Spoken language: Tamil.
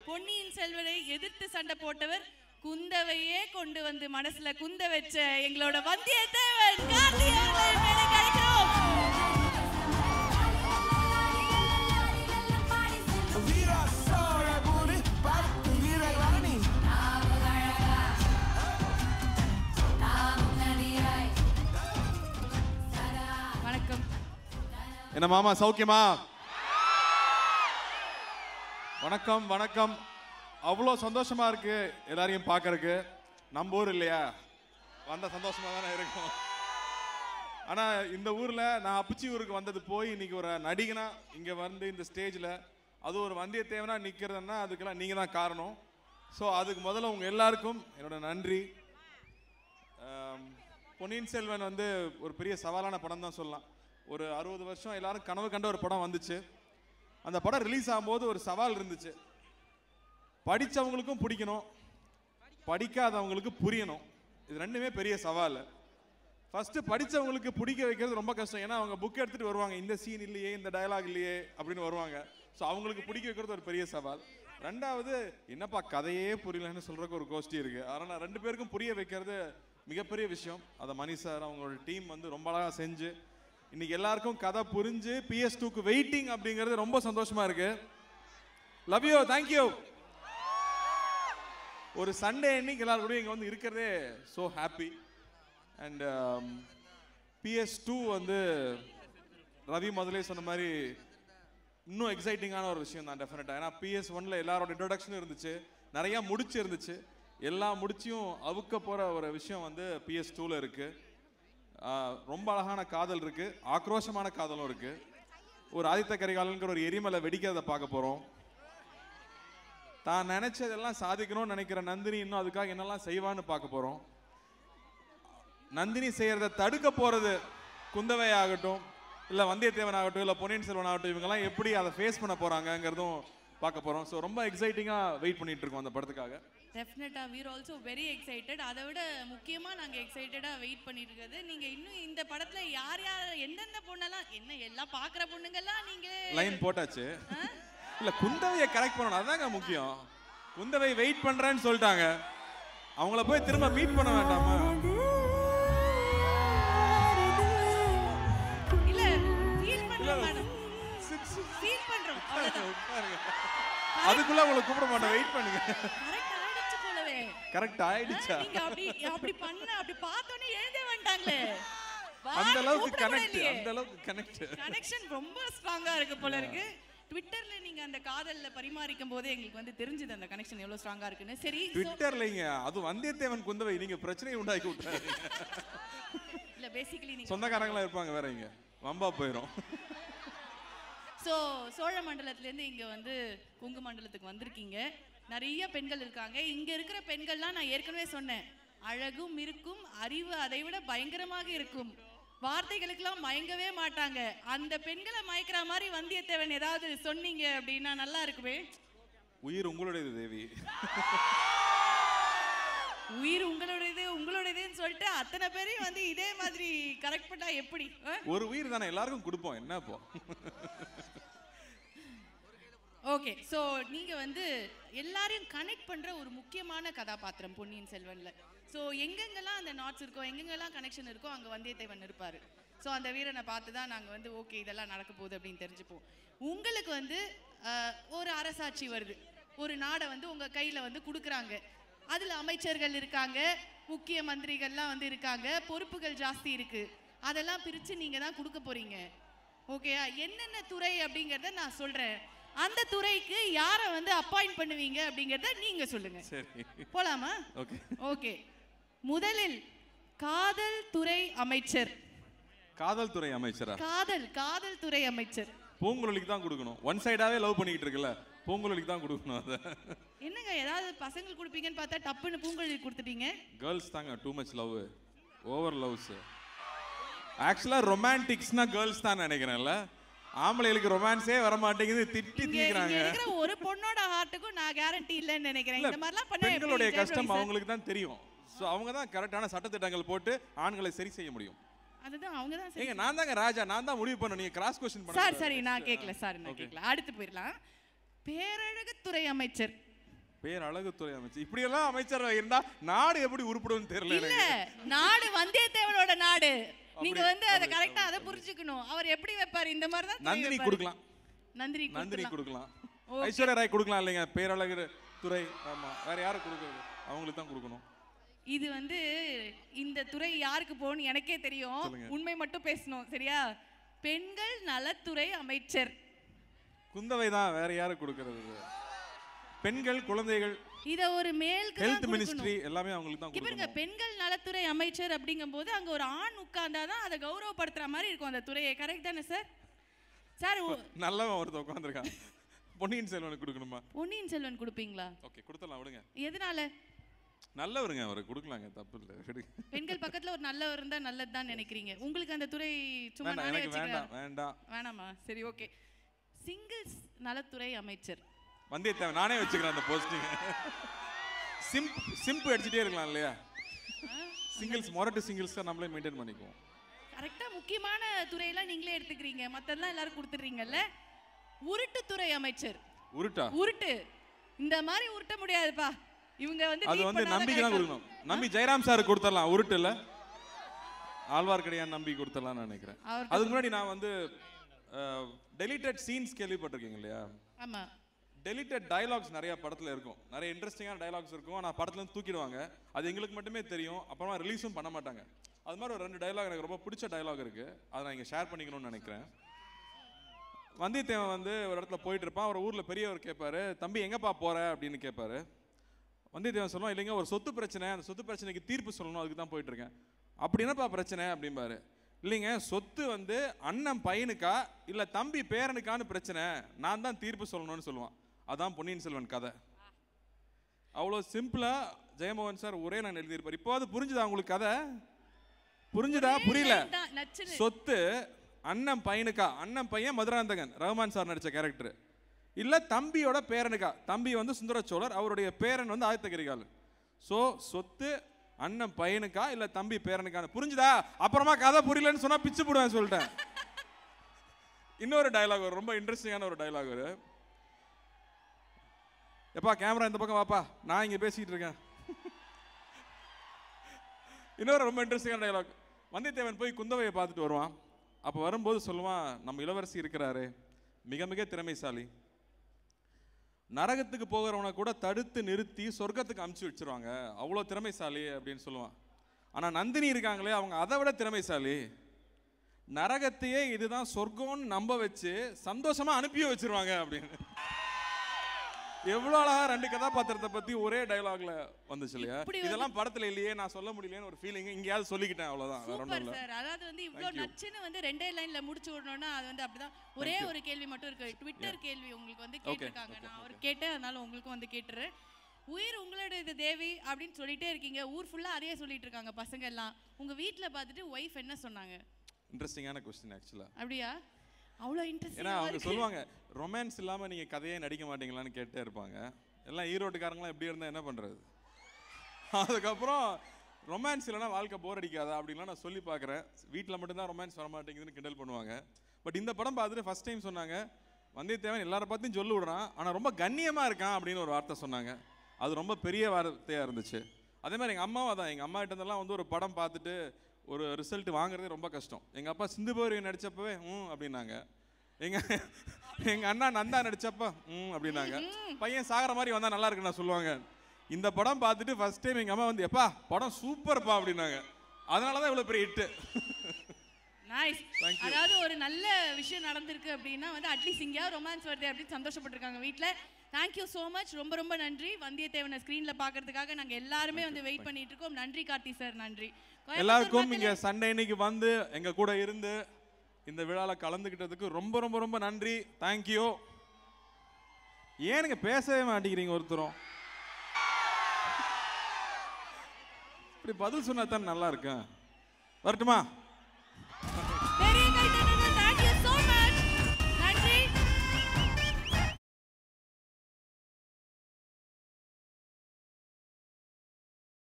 பொன்னியின் செல்வனை எதிர்த்து சண்டை போட்டவர் குந்தவையே கொண்டு வந்து மனசுல குந்த வச்ச எங்களோட வந்தியத்தேவன் கார்த்தி அவர்களை மேடைக்கு அழைக்கிறோம். வீரா சோழபுரி பத்து வீரராணி வணக்கம் என்ன மாமா சௌக்கியமா வணக்கம் வணக்கம் அவ்வளோ சந்தோஷமா இருக்கு எல்லாரையும் பார்க்கறதுக்கு நம்ம ஊர் இல்லையா வந்த சந்தோஷமா தானே இருக்கும் ஆனா இந்த ஊர்ல நான் அப்பச்சி ஊருக்கு வந்தது போய் இன்னைக்கு ஒரு நடிகனா இங்க வந்து இந்த ஸ்டேஜ்ல அது ஒரு வந்தியத்தேவனா நிக்கிறதுன்னா அதுக்கெல்லாம் நீங்க தான் காரணம் ஸோ அதுக்கு முதல்ல உங்க எல்லாருக்கும் என்னோட நன்றி ஆம், பொன்னியின் செல்வன் வந்து ஒரு பெரிய சவாலான படம் தான் சொல்லலாம் ஒரு அறுபது வருஷம் எல்லாரும் கனவு கண்ட ஒரு படம் வந்துச்சு அந்த படம் ரிலீஸ் ஆகும்போது ஒரு சவால் இருந்துச்சு படிச்சவங்களுக்கும் பிடிக்கணும் படிக்காதவங்களுக்கு புரியணும் இது ரெண்டுமே பெரிய சவால் ஃபர்ஸ்ட் படிச்சவங்களுக்கு பிடிக்க வைக்கிறது ரொம்ப கஷ்டம் ஏன்னா அவங்க புக் எடுத்துட்டு வருவாங்க இந்த சீன் இல்லையே இந்த டயலாக் இல்லையே அப்படின்னு வருவாங்க ஸோ அவங்களுக்கு பிடிக்க வைக்கிறது ஒரு பெரிய சவால் ரெண்டாவது என்னப்பா கதையே புரியலன்னு சொல்றதுக்கு ஒரு கோஷ்டி இருக்கு அதனால ரெண்டு பேருக்கும் புரிய வைக்கிறது மிகப்பெரிய விஷயம் அதை மணி சார் அவங்களோட டீம் வந்து ரொம்ப அழகா செஞ்சு இன்னைக்கு எல்லாருக்கும் கதை புரிஞ்சு பிஎஸ் டூக்கு வெயிட்டிங் அப்படிங்கிறது ரொம்ப சந்தோஷமா இருக்கு லவ் யூ தேங்க்யூ ஒரு சண்டே அன்னைக்கு எல்லாரும் கூட இங்கே வந்து இருக்கிறதே so happy and PS two வந்து ரவி முதலே சொன்ன மாதிரி இன்னும் எக்ஸைட்டிங்கான ஒரு விஷயம் தான் டெஃபினட்டாக ஏன்னா பிஎஸ் ஒன்ல எல்லாரோட இன்ட்ரடக்ஷனும் இருந்துச்சு நிறைய முடிச்சு இருந்துச்சு எல்லா முடிச்சியும் அவுக்க போகிற ஒரு விஷயம் வந்து பிஎஸ் டூவில் இருக்கு ஆஹ் ரொம்ப அழகான காதல் இருக்கு ஆக்ரோஷமான காதலும் இருக்கு ஒரு ஆதித்த கரிகாலன்கிற ஒரு எரிமலை வெடிக்கிறத பார்க்க போகிறோம் தான் நினைச்சதெல்லாம் சாதிக்கணும்னு நினைக்கிற நந்தினி இன்னும் அதுக்காக என்னெல்லாம் செய்வான்னு பார்க்க போறோம் நந்தினி செய்யறத தடுக்க போறது குந்தவை ஆகட்டும் இல்ல வந்தியத்தேவன் ஆகட்டும் இல்ல பொன்னியின் செல்வன் ஆகட்டும் இவங்கெல்லாம் எப்படி அதை ஃபேஸ் பண்ண போறாங்கங்கிறதும் பார்க்க போறோம் ஸோ ரொம்ப எக்ஸைட்டிங்கா வெயிட் பண்ணிட்டு இருக்கோம் அந்த படத்துக்காக டெஃபினட்டா வீர் ஆல்சோ வெரி எக்ஸைட்டட் அதை விட முக்கியமா நாங்க எக்ஸைட்டடா வெயிட் பண்ணிட்டு இருக்கிறது நீங்க இன்னும் இந்த படத்துல யார் யார் எந்தெந்த பொண்ணெல்லாம் என்ன எல்லாம் பாக்குற பொண்ணுங்கெல்லாம் நீங்க லைன் போட்டாச்சு இல்ல குந்தவையை கரெக்ட் பண்ணணும் அதாங்க முக்கியம் குந்தவை வெயிட் பண்றேன்னு சொல்லிட்டாங்க அவங்கள போய் திரும்ப மீட் பண்ண வேண்டாமா இல்ல ஃபீல் பண்றோம் மேடம் ஃபீல் பண்றோம் அவ்வளவுதான் உட்காருங்க. அதுக்குள்ள உங்களை கூப்பிட மாட்டேன் வெயிட் பண்ணுங்க கரெக்ட் ஆயிடுச்சு போலவே கரெக்ட் ஆயிடுச்சா நீங்க அப்படி அப்படி பண்ண அப்படி பார்த்தோன்னே எழுந்தே வந்துட்டாங்களே அந்த அளவுக்கு கனெக்ட் அந்த அளவுக்கு கனெக்ட் கனெக்ஷன் ரொம்ப ஸ்ட்ராங்கா இருக்கு போல இருக்கு ட்விட்டர்ல நீங்க அந்த காதல்ல பரிமாறிக்கும் போதே எங்களுக்கு வந்து தெரிஞ்சது அந்த கனெக்ஷன் எவ்வளவு ஸ்ட்ராங்கா இருக்குன்னு சரி so- ட்விட்டர்லங்க அது வந்தியத்தேவன் குந்தவை நீங்க பிரச்சனையை உண்டாக்கி விட்டாரு இல்ல பேசிக்கலி நீங்க சொந்தக்காரங்களா இருப்பாங்க வேற இங்க வம்பா போயிரும் ஸோ சோழ மண்டலத்திலேருந்து இங்கே வந்து கொங்கு மண்டலத்துக்கு வந்திருக்கீங்க நிறைய பெண்கள் இருக்காங்க இங்கே இருக்கிற பெண்கள்லாம் நான் ஏற்கனவே சொன்னேன் அழகும் இருக்கும் அறிவு அதை விட பயங்கரமாக இருக்கும் வார்த்தைகளுக்கெல்லாம் மயங்கவே மாட்டாங்க அந்த பெண்களை மயக்கிற மாதிரி வந்தியத்தேவன் ஏதாவது சொன்னீங்க அப்படின்னா நல்லா இருக்குமே உயிர் உங்களுடையது தேவி உயிர் உங்களுடையது உங்களுடையதுன்னு சொல்லிட்டு அத்தனை பேரையும் வந்து இதே மாதிரி கரெக்ட் பண்ணா எப்படி ஆ? ஒரு உயிர் தானே எல்லாருக்கும் கொடுப்போம் என்ன இப்போ ஓகே ஸோ நீங்க வந்து எல்லாரையும் கனெக்ட் பண்ற ஒரு முக்கியமான கதாபாத்திரம் பொன்னியின் செல்வன்ல ஸோ எங்கெங்கெல்லாம் அந்த நாட்ஸ் இருக்கோ எங்கெங்கெல்லாம் கனெக்ஷன் இருக்கோ அங்க வந்தியத்தேவன் இருப்பாரு ஸோ அந்த வீரனை பார்த்து தான் நாங்கள் வந்து ஓகே இதெல்லாம் நடக்க போகுது அப்படின்னு தெரிஞ்சுப்போம் உங்களுக்கு வந்து ஆஹ், ஒரு அரசாட்சி வருது ஒரு நாடை வந்து உங்க கையில வந்து கொடுக்குறாங்க அதுல அமைச்சர்கள் இருக்காங்க முக்கிய மந்திரிகள்லாம் வந்து இருக்காங்க பொறுப்புகள் ஜாஸ்தி இருக்கு அதெல்லாம் பிரிச்சு நீங்க தான் கொடுக்க போறீங்க ஓகேயா என்னென்ன துறை அப்படிங்கறத நான் சொல்றேன் அந்த துறைக்கு யாரை வந்து அப்பாயிண்ட் பண்ணுவீங்க அப்படிங்கறத நீங்க சொல்லுங்க சரி போலாமா ஓகே ஓகே முதலில் காதல் துறை அமைச்சர் காதல் துறை அமைச்சரா காதல் காதல் துறை அமைச்சர் பூங்குழலிக்கு தான் கொடுக்கணும் ஒன் சைடாவே லவ் பண்ணிக்கிட்டு இருக்குல்ல பூங்குழலிக்கு தான் கொடுக்கணும் அதை என்னங்க ஏதாவது பசங்களுக்கு கொடுப்பீங்கன்னு பார்த்தா டப்புன்னு பூங்குழலி கொடுத்துட்டீங்க கேர்ள்ஸ் தாங்க too much love over loves ஆக்சுவலா ரொமான்டிக்ஸ்னா கேர்ள்ஸ் தான் நினைக்கிறேன்ல ஆம்பளைகளுக்கு ரொமான்ஸே வர மாட்டேங்குது திட்டி இங்க இங்க தீக்குறாங்க இருக்கிற ஒரு பொண்ணோட ஹார்ட்டுக்கும் நான் கேரண்டி இல்லைன்னு நினைக்கிறேன் இல்ல, இந்த மாதிரிலாம் பண்ணா எப்படி பெண்களுடைய ஜெயபிரவி கஷ்டம் sir? அவங்களுக்கு தான் தெரியும் ஸோ அவங்க தான் கரெக்டான சட்டத்திட்டங்கள் போட்டு ஆண்களை சரி செய்ய முடியும் அதுதான் அவங்க தான் ஏங்க நான் தாங்க ராஜா நான் தான் முடிவு பண்ண நீங்க கிராஸ் கொஸ்டின் சார் பண்ண சரி நான் கேட்கல சார் நான் Okay. கேட்கல அடுத்து போயிடலாம் பேரழகுத்துறை அமைச்சர் பேர் அழகுத்துறை அமைச்சர் இப்படியெல்லாம் அமைச்சர் இருந்தா நாடு எப்படி உருப்படும்னு தெரியல இல்ல எனக்கு நாடு வந்தியத்தேவனோட நாடு நீங்க அப்படி- வந்து அதை அப்படி- கரெக்டா அதை புரிஞ்சுக்கணும் அவர் எப்படி வைப்பாரு இந்த மாதிரி தான் துறை நந்தினி வைப்பாரு. கொடுக்கலாம் நந்தினி நந்தினி கொடுக்கலாம். கொடுக்கலாம் ஐஸ்வர்யா ராய் கொடுக்கலாம் இல்லைங்க பேரழகு துறை ஆமா வேற யாரு கொடுக்குறது அவங்களுக்கு தான் கொடுக்கணும் இது வந்து இந்த துறை யாருக்கு போகணும் எனக்கே தெரியும் சொல்லுங்க. உண்மை மட்டும் பேசணும் சரியா பெண்கள் நலத்துறை அமைச்சர் குந்தவை தான் வேற யாரு கொடுக்கறது இது? பெண்கள் குழந்தைகள் இத ஒரு மேல்க்கு ஹெல்த் தான் மினிஸ்ட்ரி கொடுக்கணும். எல்லாமே அவங்களுக்கு தான் இங்க பாருங்க கொடுக்கணும் பெண்கள் நலத்துறை அமைச்சர் அப்படிங்கும்போது அங்க ஒரு ஆண் உட்கார்ந்தாதான் அதை கௌரவப்படுத்துற மாதிரி இருக்கும் அந்த துறையை கரெக்ட் தானே சார் சார் ஒ- நல்லவன் ஒருத்தன் உட்காந்துருக்கான் பொன்னியின் செல்வனுக்கு கொடுக்கணுமா பொன்னியின் செல்வன் கொடுப்பீங்களா ஓகே கொடுத்துடலாம் விடுங்க எதனால நல்லவருங்க அவருக்கு கொடுக்கலாங்க தப்பு இல்லை விடுங்க பெண்கள் பக்கத்துல ஒரு நல்லவர் இருந்தா நல்லதுதான் நினைக்கிறீங்க உங்களுக்கு அந்த துறை சும்மா வேண்டாம் நானே எனக்கு வேண்டாம் வச்சுக்கிறேன் வேண்டாம் வேணாமா சரி ஓகே சிங்கிள்ஸ் நலத்துறை அமைச்சர் வந்தியத்தேவன் நானே வச்சுக்கிறேன் அந்த போஸ்டிங் சிம்ப் சிம்பு அடிச்சுட்டே இருக்கலாம் இல்லையா சிங்கிள்ஸ் மொரட்டு சிங்கிள்ஸ் தான் நம்மளே மெயின்டைன் பண்ணிக்குவோம் கரெக்டா முக்கியமான துறையெல்லாம் நீங்களே எடுத்துக்கிறீங்க மத்ததெல்லாம் எல்லாரும் கொடுத்துடுறீங்கல்ல உருட்டுத்துறை அமைச்சர் உருட்டா உருட்டு இந்த மாதிரி உருட்ட முடியாதுப்பா இவங்க வந்து அது lead வந்து பண்ணாதான் நம்பிக்கை தான் correct ஆ கொடுக்கணும் நம்பி ஜெயராம் சார் கொடுத்துடலாம் உருட்டு இல்ல ஆழ்வார்க்கடியான் நம்பி கொடுத்துடலாம்னு நினைக்கிறேன் அவர்ட்ட அதுக்கு முன்னாடி நான் வந்து டெலிட்டட் சீன்ஸ் கேள்விப்பட்டிருக்கீங்க இல்லையா ஆமா டெலிட்டட் டயலாக்ஸ் நிறைய படத்துல இருக்கும் நிறைய இன்ட்ரெஸ்டிங்கான டயலாக்ஸ் இருக்கும் ஆனால் படத்துல இருந்து தூக்கிடுவாங்க அது எங்களுக்கு மட்டுமே தெரியும் அப்புறமா ரிலீஸும் பண்ண மாட்டாங்க அது மாதிரி ஒரு ரெண்டு டயலாக் எனக்கு ரொம்ப பிடிச்ச டயலாக் இருக்கு அதை நான் இங்கே ஷேர் பண்ணிக்கணும்னு நினைக்கிறேன் வந்தியத்தேவன் வந்து ஒரு இடத்துல போயிட்டு இருப்பான் அவர் ஊர்ல பெரியவர் கேட்பாரு தம்பி எங்கப்பா போற அப்படின்னு கேட்பாரு வந்தியத்தேவன் சொல்லுவான் இல்லைங்க ஒரு சொத்து பிரச்சனை அந்த சொத்து பிரச்சனைக்கு தீர்ப்பு சொல்லணும் அதுக்கு தான் போயிட்டு இருக்கேன் அப்படி என்னப்பா பிரச்சனை அப்படிம்பாரு இல்லைங்க சொத்து வந்து அண்ணன் பையனுக்கா இல்ல தம்பி பேரனுக்கான்னு பிரச்சனை நான் தான் தீர்ப்பு சொல்லணும்னு சொல்லுவான் அதான் பொன்னியின் செல்வன் கதை அவ்வளோ சிம்பிளா ஜெயமோகன் சார் ஒரே நான் எழுதியிருப்பார் இப்போ அது புரிஞ்சுதா உங்களுக்கு கதை புரிஞ்சுதா புரியல line தான் நச்சுன்னு சொத்து அண்ணன் பையனுக்கா அண்ணன் பையன் மதுராந்தகன் ரஹ்மான் சார் நடிச்ச கேரக்டர் இல்ல தம்பியோட பேரனுக்கா தம்பி வந்து சுந்தர சோழர் அவருடைய பேரன் வந்து ஆதித்த கரிகாலன் ஸோ சொத்து அண்ணன் பையனுக்கா இல்ல தம்பி பேரனுக்கான புரிஞ்சுதா அப்புறமா கதை புரியலன்னு சொன்னா பிச்சு போடுவேன் சொல்லிட்டேன் இன்னொரு டயலாக் வரும் ரொம்ப இன்ட்ரெஸ்டிங்கான ஒரு டயலாக் வரும் எப்பா கேமரா இந்த பக்கம் வாப்பா நான் இங்க பேசிட்டு இருக்கேன் இன்னொரு ரொம்ப இன்ட்ரெஸ்டிங்கான டயலாக் வந்தியத்தேவன் போய் குந்தவையை பார்த்துட்டு வருவான் அப்போ வரும்போது சொல்லுவான் நம்ம இளவரசி இருக்கிறாரு மிக மிக திறமைசாலி நரகத்துக்கு போகிறவனை கூட தடுத்து நிறுத்தி சொர்க்கத்துக்கு அமுச்சு வச்சிருவாங்க அவ்வளோ திறமைசாலி அப்படின்னு சொல்லுவான் ஆனால் நந்தினி இருக்காங்களே அவங்க அதை விட திறமைசாலி நரகத்தையே இதுதான் சொர்க்கம்னு நம்ப வச்சு சந்தோஷமா அனுப்பியே வச்சிருவாங்க அப்படின்னு எவ்வளோ அழகா ரெண்டு கதாபாத்திரத்தை பத்தி ஒரே டயலாக்ல வந்துச்சு இல்லையா இப்படி வந்து- இதெல்லாம் படத்துல இல்லையே நான் சொல்ல முடியலையேன்னு ஒரு ஃபீலிங் இங்கேயாவது சொல்லிக்கிட்டேன் அவ்வளவுதான் வேற ஒன்றும் சூப்பர் இல்லை சார் அதாவது வந்து இவ்ளோ Thank you. நச்சுன்னு வந்து ரெண்டே லைன்ல முடிச்சு விடணும்னா அது வந்து அப்படிதான் ஒரே Thank you. ஒரு கேள்வி மட்டும் இருக்கு ட்விட்டர் கேள்வி உங்களுக்கு வந்து Okay, கேட்டிருக்காங்க okay, நான் அவர் கேட்டேன் அதனால உங்களுக்கும் வந்து கேட்டுறேன் உயிர் உங்களுடைய தேவி அப்படின்னு சொல்லிட்டே இருக்கீங்க ஊர் ஃபுல்லா அதையே சொல்லிட்டு இருக்காங்க பசங்க எல்லாம் உங்க வீட்ல பார்த்துட்டு ஒய்ஃப் என்ன சொன்னாங்க இன்ட்ரெஸ்டிங்கான கொஸ்டின் ஆக்சுவலா அப்படியா அவ்வளோ ஏன்னா இன்ட்ரெஸ்டிங் அவங்க சொல்லுவாங்க ரொமான்ஸ் இல்லாம நீங்க கதையே நடிக்க மாட்டீங்களான்னு கேட்டே இருப்பாங்க எல்லாம் ஈரோட்டுக்காரங்களாம் எப்படி இருந்தா என்ன பண்றது அதுக்கப்புறம் ரொமான்ஸ் இல்லைனா வாழ்க்கை போர் அடிக்காதா அப்படின்லாம் நான் சொல்லி பார்க்குறேன் வீட்டில் மட்டும்தான் ரொமான்ஸ் வர மாட்டேங்குதுன்னு கிண்டல் பண்ணுவாங்க பட் இந்த படம் பார்த்துட்டு ஃபர்ஸ்ட் டைம் சொன்னாங்க வந்தியத்தேவன் எல்லார பார்த்தையும் சொல்லி விடுறான் ஆனால் ரொம்ப கண்ணியமா இருக்கான் அப்படின்னு ஒரு வார்த்தை சொன்னாங்க அது ரொம்ப பெரிய வார்த்தையாக இருந்துச்சு அதே மாதிரி எங்கள் அம்மாவும் அதான் எங்கள் அம்மா கிட்டதெல்லாம் வந்து ஒரு படம் பார்த்துட்டு ஒரு ரிசல்ட் வாங்குறதே ரொம்ப கஷ்டம் எங்கள் அப்பா சிந்து பௌர்வி நடிச்சப்பவே ம் அப்படின்னாங்க எங்க எங்க அண்ணா நந்தா நடிச்சப்ப ம் அப்படின்னாங்க பையன் சாகர மாதிரி வந்தா நல்லா இருக்குன்னு நான் சொல்லுவாங்க இந்த படம் பார்த்துட்டு ஃபர்ஸ்ட் டைம் எங்க அம்மா வந்து எப்பா படம் சூப்பர்ப்பா அப்படின்னாங்க அதனால தான் இவ்வளோ பெரிய ஹிட்டு நைஸ் Thank you. அதாவது ஒரு நல்ல விஷயம் நடந்திருக்கு அப்படின்னா வந்து அட்லீஸ்ட் இங்கேயாவது ரொமான்ஸ் வருது அப்படின்னு சந்தோஷப்பட்டிருக்காங்க வீட்டில் தேங்க்யூ ஸோ மச் ரொம்ப ரொம்ப நன்றி வந்தியத்தேவனை ஸ்க்ரீனில் பார்க்கறதுக்காக நாங்கள் எல்லாருமே வந்து வெயிட் பண்ணிட்டு இருக்கோம் நன்றி கார்த்தி சார் நன்றி கோயம்புத்தூர் எல்லாருக்கும் மக்களே, இங்க சண்டே இன்னைக்கு வந்து எங்க கூட இருந்து இந்த விழால கலந்துக்கிட்டதுக்கு ரொம்ப ரொம்ப ரொம்ப நன்றி தேங்க்யூ ஏனுங்க பேசவே மாட்டேங்கிறீங்க ஒருத்தரும் இப்படி பதில் சொன்னா தான் நல்லா இருக்கும் வரட்டுமா